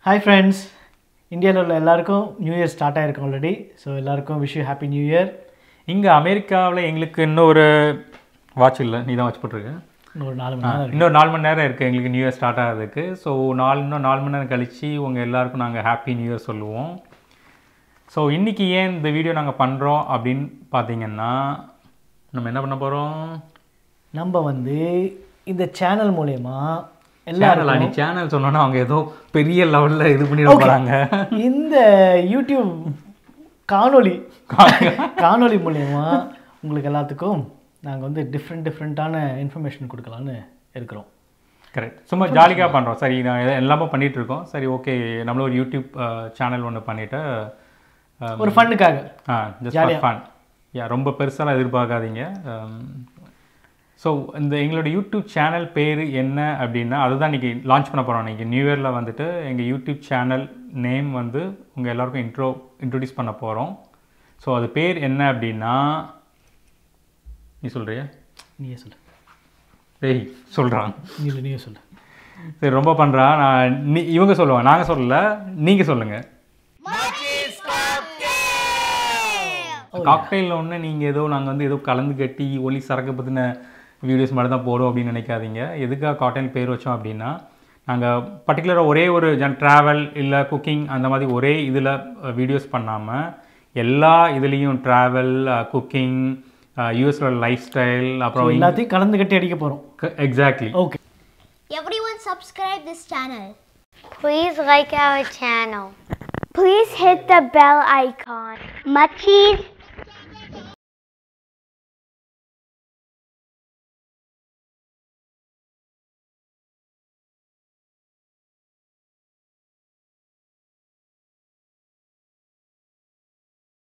Hi friends இந்தியாவில் உள்ள எல்லாருக்கும் நியூ இயர் ஸ்டார்ட் ஆயிருக்கு ஆல்ரெடி ஸோ எல்லாருக்கும் wish you happy new year இங்கே அமெரிக்காவில் எங்களுக்கு இன்னும் ஒரு வாட்ச் இல்லை நீ தான் வாட்ச் போட்டிருக்க இன்னும் ஒரு நாலு மணி நேரம் இருக்கு. இன்னொரு நாலு மணி நேரம் இருக்குது எங்களுக்கு நியூ இயர் ஸ்டார்ட் ஆகிறதுக்கு ஸோ நாலு இன்னும் நாலு மணி நேரம் கழித்து உங்கள் எல்லாருக்கும் நாங்கள் ஹாப்பி நியூ இயர் சொல்லுவோம் ஸோ இன்றைக்கி ஏன் இந்த வீடியோ நாங்கள் பண்ணுறோம் அப்படின்னு பார்த்தீங்கன்னா நம்ம என்ன பண்ண போகிறோம் நம்ம வந்து இந்த சேனல் மூலயமா சேனலா எல்லாரும் நீ சேனல் சொன்னோன்னா அவங்க ஏதோ பெரிய லெவலில் இது பண்ணிட போகிறாங்க இந்த யூடியூப் காணொளி காணொளி மூலயமா உங்களுக்கு எல்லாத்துக்கும் நாங்கள் வந்து டிஃப்ரெண்ட் டிஃப்ரெண்ட்டான இன்ஃபர்மேஷன் கொடுக்கலான்னு இருக்கிறோம் கரெக்ட் சும்மா ஜாலிக்காக பண்ணுறோம் சரி நான் எல்லாம் எல்லாமே பண்ணிட்டு இருக்கோம் சரி ஓகே நம்மளும் ஒரு யூடியூப் சேனல் ஒன்று பண்ணிவிட்டு ஒரு ஃபண்ணுக்காக ஆ ஜஸ்ட் ஃபார் ஃபன் யா ரொம்ப பெருசாலாம் எதிர்பார்க்காதீங்க ஸோ இந்த எங்களோட யூடியூப் சேனல் பேர் என்ன அப்படின்னா அதுதான் இன்றைக்கி லான்ச் பண்ண போகிறோம் இன்றைக்கி நியூ இயரில் வந்துட்டு எங்கள் யூடியூப் சேனல் நேம் வந்து உங்கள் எல்லாருக்கும் இன்ட்ரோ இன்ட்ரொடியூஸ் பண்ண போகிறோம் ஸோ அது பேர் என்ன அப்படின்னா நீ சொல்கிறியா நீயே சொல்லு டேய் சொல்கிறான் நீ இல்லை நீயே சொல்லு சரி ரொம்ப பண்ணுறா நான் நீ இவங்க சொல்லுவாங்க நாங்கள் சொல்லல நீங்கள் சொல்லுங்கள் காக்டெயிலில் ஒன்று நீங்கள் ஏதோ நாங்கள் வந்து ஏதோ கலந்து கட்டி ஒலி சரக்கு பற்றின வீடியோஸ் மட்டும் தான் போடுவோம் அப்படின்னு நினைக்காதீங்க எதுக்காக காக்டெயில் பேர் வச்சோம் அப்படின்னா நாங்கள் பர்டிகுலராக ஒரே ஒரு ஜன் ட்ராவல் இல்லை குக்கிங் அந்த மாதிரி ஒரே இதில் வீடியோஸ் பண்ணாமல் எல்லா இதுலேயும் ட்ராவல் குக்கிங் யூஎஸோட லைஃப் ஸ்டைல் அப்புறம் எல்லாத்தையும் கலந்து கட்டி அடிக்க போகிறோம் exactly okay Everyone subscribe this channel. Please like our channel. Please hit the bell icon. Machis